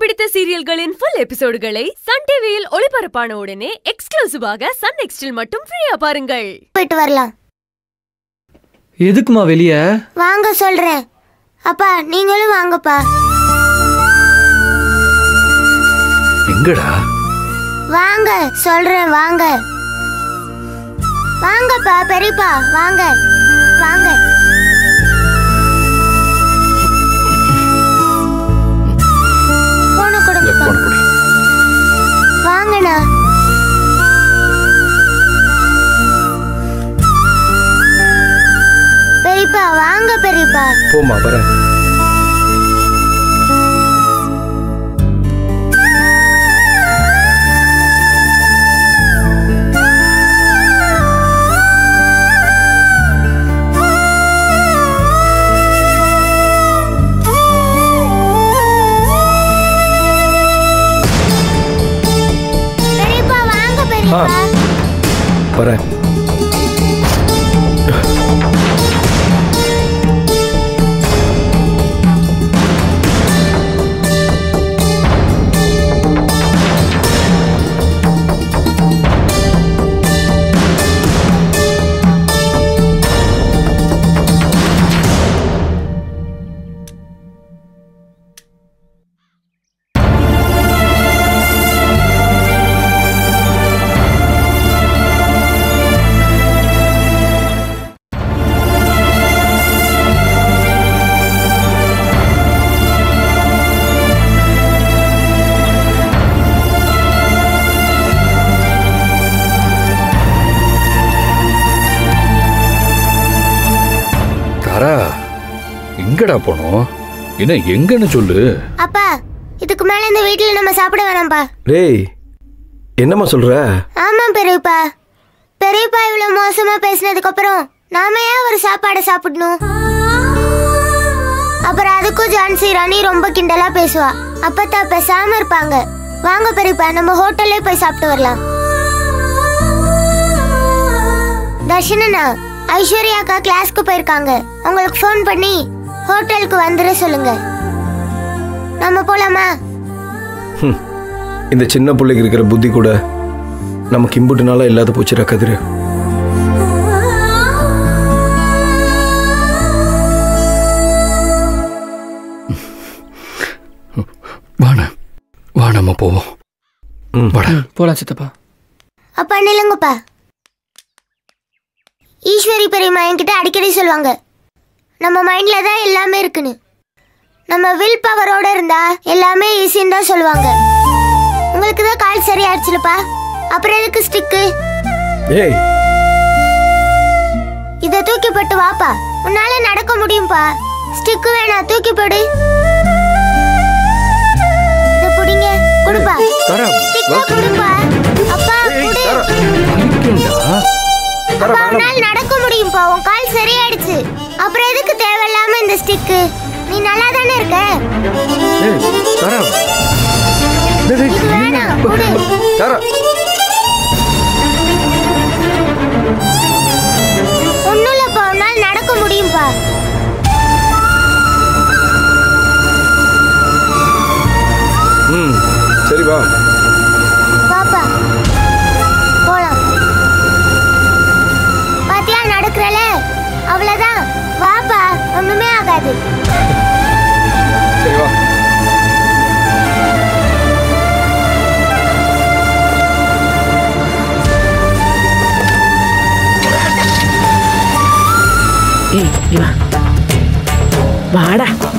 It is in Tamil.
பிடித்த சீரியல்களின் ஃபுல் எபிசோடுகளை சன் டிவியில் ஒளிபரப்பான உடனே எக்ஸ்க்ளூசிவாக சன் நெக்ஸ்டில் மட்டும் ஃப்ரீயா பாருங்கள் போயிட்டு வரலாம் எதுக்குமா வெளிய வாங்க சொல்றேன் அப்பா நீங்களும் வாங்கப்பா எங்கடா வாங்க சொல்றேன் வாங்க வாங்கப்பா பெரியப்பா வாங்க வாங்க போன இந்த கொடுங்கப்பா போன புடி வாங்கண்ணா பெரியப்பா வாங்க பெரியப்பா போமா வரேன் பெரியப்பா வாங்க பெரியப்பா வரேன் தாரா எங்கடா போனோம் என்ன எங்கன்னு சொல்லு அப்பா இதுக்கு மேல இந்த வீட்ல நம்ம சாப்பிட வேணாம்ப்பா டேய் என்னம்மா சொல்ற ஆமா பெரியப்பா பெரியப்பா இவ்வளவு மோசமா பேசினதுக்கு அப்புறம் நாம ஏன் ஒரு சாப்பாடை சாப்பிடணும் அப்புறம் அதுக்கும் ஜான்சி ராணி ரொம்ப கிண்டலா பேசுவா அப்பத்தா பேசாம இருப்பாங்க வாங்க பெரியப்பா நம்ம ஹோட்டல்லே போய் சாப்பிட்டு வரலாம் தர்ஷனண்ணா ஐஸ்வர்யா அக்கா கிளாஸ்க்கு போயிருக்காங்க உங்களுக்கு ஃபோன் பண்ணி ஹோட்டலுக்கு வந்துட சொல்லுங்க நம்ம போலாமா ஹம். இந்த சின்ன பிள்ளைக்கு இருக்கிற புத்தி கூட நமக்கு இம்புட்டுனால இல்லாத போச்சுடா கதிரு வாண வா நம்ம போவோம் ம். வாடா போலாம் சித்தப்பா அப்பா நில்லுங்கப்பா ஈஸ்வரி பெரியம்மா என்கிட்ட அடிக்கடி சொல்லுவாங்க நம்ம மைண்ட்ல தான் எல்லாமே இருக்குன்னு நம்ம வில் பவரோட இருந்தா எல்லாமே ஈஸின்னு தான் சொல்லுவாங்க உங்களுக்கு தான் கால் சரியாயிடுச்சுலப்பா அப்புறம் எதுக்கு ஸ்டிக்கு ஏய் இதை தூக்கி போட்டு வாப்பா உன்னால நடக்க முடியும்பா ஸ்டிக்கு வேணா தூக்கி போடு இதை புடிங்க கொடுப்பா தாரா ஸ்டிக்கா கொடுப்பா அப்பா குடு வலிக்கும்டா. தாரா அப்பா, வேணாம் உன்னால் நடக்க முடியும்பா உன் கால் சரியாயிடுச்சு அப்புறம் எதுக்கு தேவையில்லாம இந்த ஸ்டிக்கு நீ நல்லா தானே இருக்க ஏய் தாரா டேய், டேய், இது வேணாம் கொடு தாரா ஒண்ணும் இல்லப்பா உன்னால் நடக்க முடியும்பா ம் சரி வா பாப்பா போலாம் பாத்தியா நடக்கிறல அவ்வளவுதான் வாப்பா ஒண்ணுமே ஆகாது சரி வா ஏய் இவா வாடா